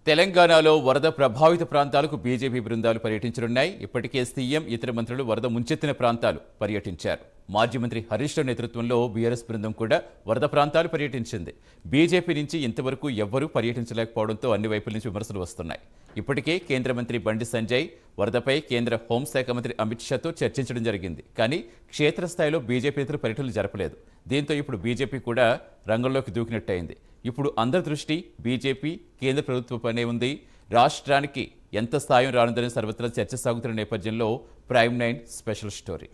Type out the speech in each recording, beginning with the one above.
తెలంగాణలో వరద ప్రభావిత ప్రాంతాలకు బీజేపీ బృందాలు పర్యటించనున్నాయి ఇప్పటికే సీఎం ఇతర మంత్రులు వరద ముంచెత్తిన ప్రాంతాలు పర్యటించారు మాజీ మంత్రి హరీష్ రావు నేతృత్వంలో బీఆర్ఎస్ బృందం కూడా వరద ప్రాంతాలు పర్యటించింది బీజేపీ నుంచి ఇంతవరకు ఎవ్వరూ పర్యటించలేకపోవడంతో అన్ని వైపుల నుంచి విమర్శలు వస్తున్నాయి ఇప్పటికే కేంద్ర మంత్రి బండి సంజయ్ వరదపై కేంద్ర హోంశాఖ మంత్రి అమిత్ షాతో చర్చించడం జరిగింది కానీ క్షేత్రస్థాయిలో బీజేపీ నేతలు పర్యటనలు జరపలేదు దీంతో ఇప్పుడు బీజేపీ కూడా రంగంలోకి దూకినట్టయింది ఇప్పుడు అందరి దృష్టి బీజేపీ కేంద్ర ప్రభుత్వంపైనే ఉంది రాష్ట్రానికి ఎంత సాయం రానుందని సర్వత్రా చర్చ సాగుతున్న నేపథ్యంలో ప్రైమ్ నైన్ స్పెషల్ స్టోరీ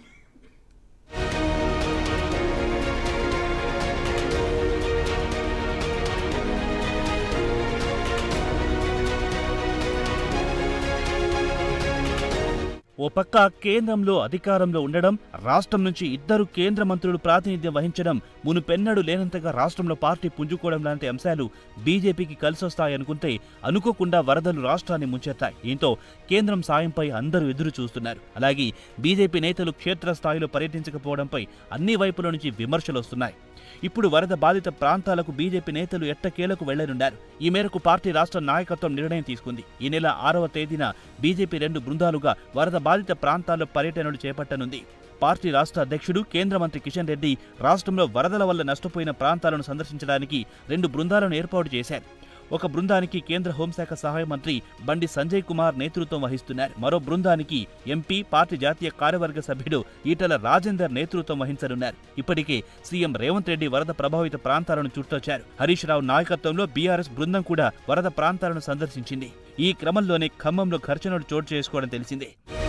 ఓ పక్క కేంద్రంలో అధికారంలో ఉండడం రాష్ట్రం నుంచి ఇద్దరు కేంద్ర మంత్రులు ప్రాతినిధ్యం వహించడం మునుపెన్నడు లేనంతగా రాష్ట్రంలో పార్టీ పుంజుకోవడం లాంటి అంశాలు బీజేపీకి కలిసొస్తాయనుకుంటే అనుకోకుండా వరదలు రాష్ట్రాన్ని ముంచెత్తాయి దీంతో కేంద్రం సాయంపై అందరూ ఎదురు చూస్తున్నారు అలాగే బీజేపీ నేతలు క్షేత్రస్థాయిలో పర్యటించకపోవడంపై అన్ని వైపుల నుంచి విమర్శలు వస్తున్నాయి ఇప్పుడు వరద బాధిత ప్రాంతాలకు బీజేపీ నేతలు ఎట్టకేలకు వెళ్లనున్నారు ఈ మేరకు పార్టీ రాష్ట్ర నాయకత్వం నిర్ణయం తీసుకుంది ఈ నెల ఆరవ తేదీన బీజేపీ రెండు బృందాలుగా వరద బాధిత ప్రాంతాల్లో పర్యటనలు చేపట్టనుంది పార్టీ రాష్ట్ర అధ్యక్షుడు కేంద్ర మంత్రి కిషన్ రెడ్డి రాష్ట్రంలో వరదల వల్ల నష్టపోయిన ప్రాంతాలను సందర్శించడానికి రెండు బృందాలను ఏర్పాటు చేశారు ఒక బృందానికి కేంద్ర హోంశాఖ సహాయ మంత్రి బండి సంజయ్ కుమార్ నేతృత్వం వహిస్తున్నారు మరో బృందానికి ఎంపీ పార్టీ జాతీయ కార్యవర్గ సభ్యుడు ఈటల రాజేందర్ నేతృత్వం వహించనున్నారు ఇప్పటికే సీఎం రేవంత్ రెడ్డి వరద ప్రభావిత ప్రాంతాలను చుట్టొచ్చారు హరీష్ రావు నాయకత్వంలో బీఆర్ఎస్ బృందం కూడా వరద ప్రాంతాలను సందర్శించింది ఈ క్రమంలోనే ఖమ్మంలో ఘర్షణలు చోటు చేసుకోవడం తెలిసిందే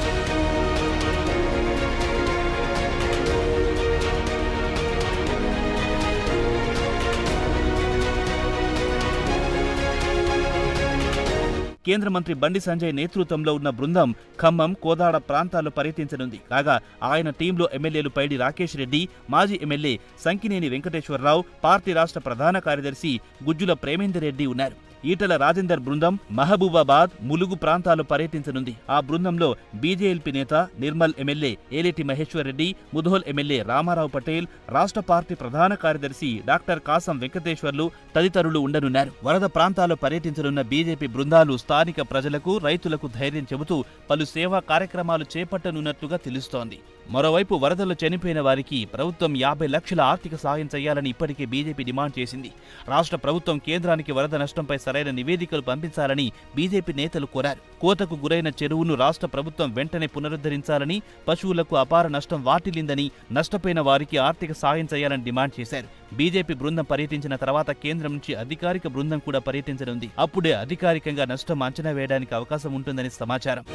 కేంద్ర మంత్రి బండి సంజయ్ నేతృత్వంలో ఉన్న బృందం ఖమ్మం కోదాడ ప్రాంతాల్లో పర్యటించనుంది కాగా ఆయన టీంలో ఎమ్మెల్యేలు పైడి రాకేష్ రెడ్డి మాజీ ఎమ్మెల్యే సంకినేని వెంకటేశ్వరరావు పార్టీ రాష్ట్ర ప్రధాన కార్యదర్శి గుజ్జుల ప్రేమేందర్ రెడ్డి ఉన్నారు ఈటల రాజేందర్ బృందం మహబూబాబాద్ ములుగు ప్రాంతాలు పర్యటించనుంది ఆ బృందంలో బీజేఎల్పీ నేత నిర్మల్ ఎమ్మెల్యే ఏలేటి మహేశ్వర్ రెడ్డి ముధోల్ ఎమ్మెల్యే రామారావు పటేల్ రాష్ట్ర పార్టీ ప్రధాన కార్యదర్శి డాక్టర్ కాసం వెంకటేశ్వర్లు తదితరులు ఉండనున్నారు వరద ప్రాంతాల్లో పర్యటించనున్న బీజేపీ బృందాలు స్థానిక ప్రజలకు రైతులకు ధైర్యం చెబుతూ పలు సేవా కార్యక్రమాలు చేపట్టనున్నట్లుగా తెలుస్తోంది మరోవైపు వరదల్లో చనిపోయిన వారికి ప్రభుత్వం యాభై లక్షల ఆర్థిక సాయం చేయాలని ఇప్పటికే బీజేపీ డిమాండ్ చేసింది రాష్ట్ర ప్రభుత్వం కేంద్రానికి వరద నష్టంపై సరైన నివేదికలు పంపించాలని బీజేపీ నేతలు కోరారు కోతకు గురైన చెరువును రాష్ట్ర ప్రభుత్వం వెంటనే పునరుద్ధరించాలని పశువులకు అపార నష్టం వాటిల్లిందని నష్టపోయిన వారికి ఆర్థిక సాయం చేయాలని డిమాండ్ చేశారు బీజేపీ బృందం పర్యటించిన తర్వాత కేంద్రం నుంచి అధికారిక బృందం కూడా పర్యటించనుంది అప్పుడే అధికారికంగా నష్టం అంచనా వేయడానికి అవకాశం ఉంటుందని సమాచారం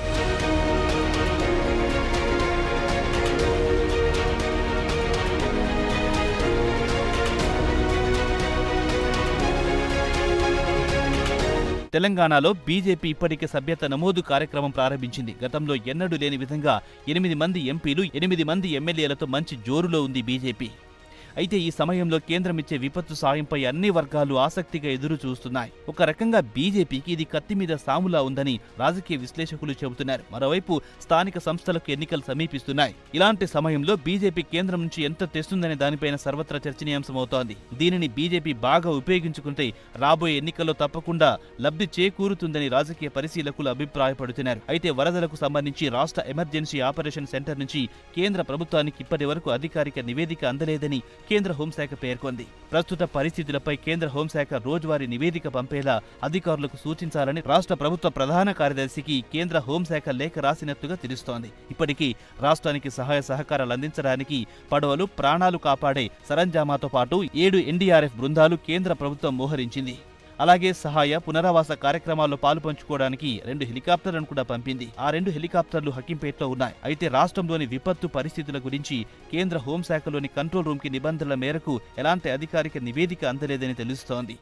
తెలంగాణలో బీజేపీ ఇప్పటికే సభ్యత నమోదు కార్యక్రమం ప్రారంభించింది గతంలో ఎన్నడూ లేని విధంగా ఎనిమిది మంది ఎంపీలు ఎనిమిది మంది ఎమ్మెల్యేలతో మంచి జోరులో ఉంది బీజేపీ అయితే ఈ సమయంలో కేంద్రం ఇచ్చే విపత్తు సాయంపై అన్ని వర్గాలు ఆసక్తిగా ఎదురు చూస్తున్నాయి ఒక రకంగా బీజేపీకి ఇది కత్తి మీద సాములా ఉందని రాజకీయ విశ్లేషకులు చెబుతున్నారు మరోవైపు స్థానిక సంస్థలకు ఎన్నికలు సమీపిస్తున్నాయి ఇలాంటి సమయంలో బీజేపీ కేంద్రం నుంచి ఎంత తెస్తుందనే దానిపైన సర్వత్రా చర్చనీయాంశమవుతోంది దీనిని బీజేపీ బాగా ఉపయోగించుకుంటే రాబోయే ఎన్నికల్లో తప్పకుండా లబ్ధి చేకూరుతుందని రాజకీయ పరిశీలకులు అభిప్రాయపడుతున్నారు అయితే వరదలకు సంబంధించి రాష్ట్ర ఎమర్జెన్సీ ఆపరేషన్ సెంటర్ నుంచి కేంద్ర ప్రభుత్వానికి ఇప్పటి వరకు అధికారిక నివేదిక అందలేదని కేంద్ర హోంశాఖ పేర్కొంది ప్రస్తుత పరిస్థితులపై కేంద్ర హోంశాఖ రోజువారీ నివేదిక పంపేలా అధికారులకు సూచించాలని రాష్ట్ర ప్రభుత్వ ప్రధాన కార్యదర్శికి కేంద్ర హోంశాఖ లేఖ రాసినట్టుగా తెలుస్తోంది ఇప్పటికీ రాష్ట్రానికి సహాయ సహకారాలు అందించడానికి పడవలు ప్రాణాలు కాపాడే సరంజామాతో పాటు ఏడు ఎన్డీఆర్ఎఫ్ బృందాలు కేంద్ర ప్రభుత్వం మోహరించింది అలాగే సహాయ పునరావాస కార్యక్రమాల్లో పాలు పంచుకోవడానికి రెండు హెలికాప్టర్లను కూడా పంపింది ఆ రెండు హెలికాప్టర్లు హకింపేట్లో ఉన్నాయి అయితే రాష్ట్రంలోని విపత్తు పరిస్థితుల గురించి కేంద్ర హోంశాఖలోని కంట్రోల్ రూమ్ కి నిబంధనల మేరకు ఎలాంటి అధికారిక నివేదిక అందలేదని తెలుస్తోంది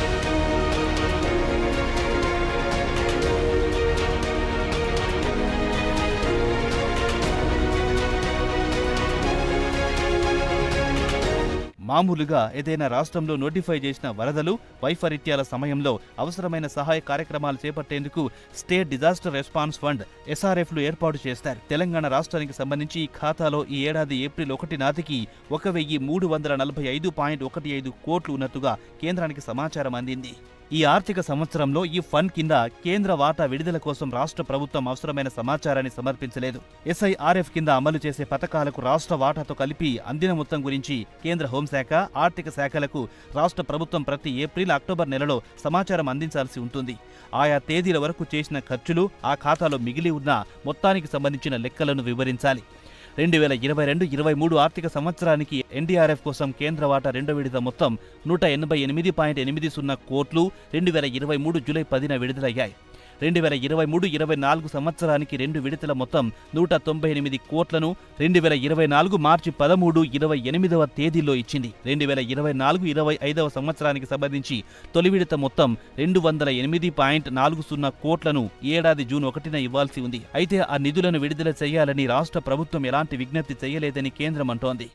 మామూలుగా ఏదైనా రాష్ట్రంలో నోటిఫై చేసిన వరదలు వైపరీత్యాల సమయంలో అవసరమైన సహాయ కార్యక్రమాలు చేపట్టేందుకు స్టేట్ డిజాస్టర్ రెస్పాన్స్ ఫండ్ ఎస్ఆర్ఎఫ్లు ఏర్పాటు చేస్తారు తెలంగాణ రాష్ట్రానికి సంబంధించి ఈ ఖాతాలో ఈ ఏడాది ఏప్రిల్ ఒకటి నాటికి ఒక వెయ్యి మూడు వందల నలభై ఐదు పాయింట్ ఒకటి ఐదు కోట్లు ఉన్నట్టుగా కేంద్రానికి సమాచారం అందింది ఈ ఆర్థిక సంవత్సరంలో ఈ ఫండ్ కింద కేంద్ర వాటా విడుదల కోసం రాష్ట్ర ప్రభుత్వం అవసరమైన సమాచారాన్ని సమర్పించలేదు ఎస్ఐఆర్ఎఫ్ కింద అమలు చేసే పథకాలకు రాష్ట్ర వాటాతో కలిపి అందిన మొత్తం గురించి కేంద్ర హోంశాఖ ఆర్థిక శాఖలకు రాష్ట్ర ప్రభుత్వం ప్రతి ఏప్రిల్ అక్టోబర్ నెలలో సమాచారం అందించాల్సి ఉంటుంది ఆయా తేదీల వరకు చేసిన ఖర్చులు ఆ ఖాతాలో మిగిలి ఉన్న మొత్తానికి సంబంధించిన లెక్కలను వివరించాలి రెండు వేల ఇరవై రెండు ఇరవై మూడు ఆర్థిక సంవత్సరానికి ఎన్డీఆర్ఎఫ్ కోసం కేంద్ర వాటా రెండో విడత మొత్తం నూట ఎనభై ఎనిమిది పాయింట్ ఎనిమిది సున్నా కోట్లు రెండు వేల ఇరవై మూడు జూలై పదిన విడుదలయ్యాయి రెండు వేల ఇరవై మూడు ఇరవై నాలుగు సంవత్సరానికి రెండు విడతల మొత్తం నూట తొంభై ఎనిమిది కోట్లను రెండు వేల ఇరవై నాలుగు మార్చి పదమూడు ఇరవై ఎనిమిదవ తేదీల్లో ఇచ్చింది రెండు వేల ఇరవై నాలుగు ఇరవై ఐదవ సంవత్సరానికి సంబంధించి తొలి విడత మొత్తం రెండు వందల ఎనిమిది పాయింట్ నాలుగు సున్నా కోట్లను ఈ ఏడాది జూన్ ఒకటిన ఇవ్వాల్సి ఉంది అయితే ఆ నిధులను విడుదల చేయాలని రాష్ట్ర ప్రభుత్వం ఎలాంటి విజ్ఞప్తి చేయలేదని కేంద్రం అంటోంది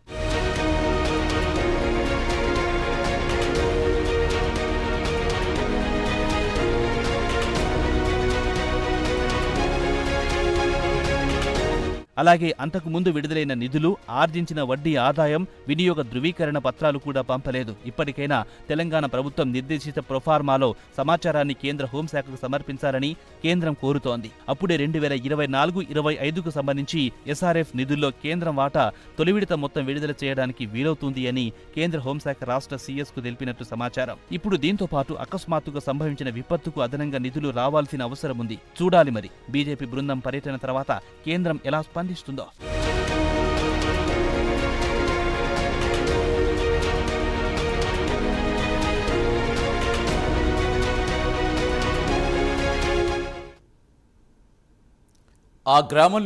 అలాగే అంతకు ముందు విడుదలైన నిధులు ఆర్జించిన వడ్డీ ఆదాయం వినియోగ ధృవీకరణ పత్రాలు కూడా పంపలేదు ఇప్పటికైనా తెలంగాణ ప్రభుత్వం నిర్దేశిత ప్రొఫార్మాలో సమాచారాన్ని కేంద్ర హోంశాఖకు సమర్పించాలని కేంద్రం కోరుతోంది అప్పుడే రెండు వేల ఇరవై నాలుగు ఇరవై ఐదుకు సంబంధించి ఎస్ఆర్ఎఫ్ నిధుల్లో కేంద్రం వాటా తొలి విడత మొత్తం విడుదల చేయడానికి వీలవుతుంది అని కేంద్ర హోంశాఖ రాష్ట్ర సీఎస్ కు తెలిపినట్టు సమాచారం ఇప్పుడు దీంతో పాటు అకస్మాత్తుగా సంభవించిన విపత్తుకు అదనంగా నిధులు రావాల్సిన అవసరం ఉంది చూడాలి మరి బీజేపీ బృందం పర్యటన తర్వాత కేంద్రం ఎలా స్పందిస్తుందో ఆ గ్రామంలో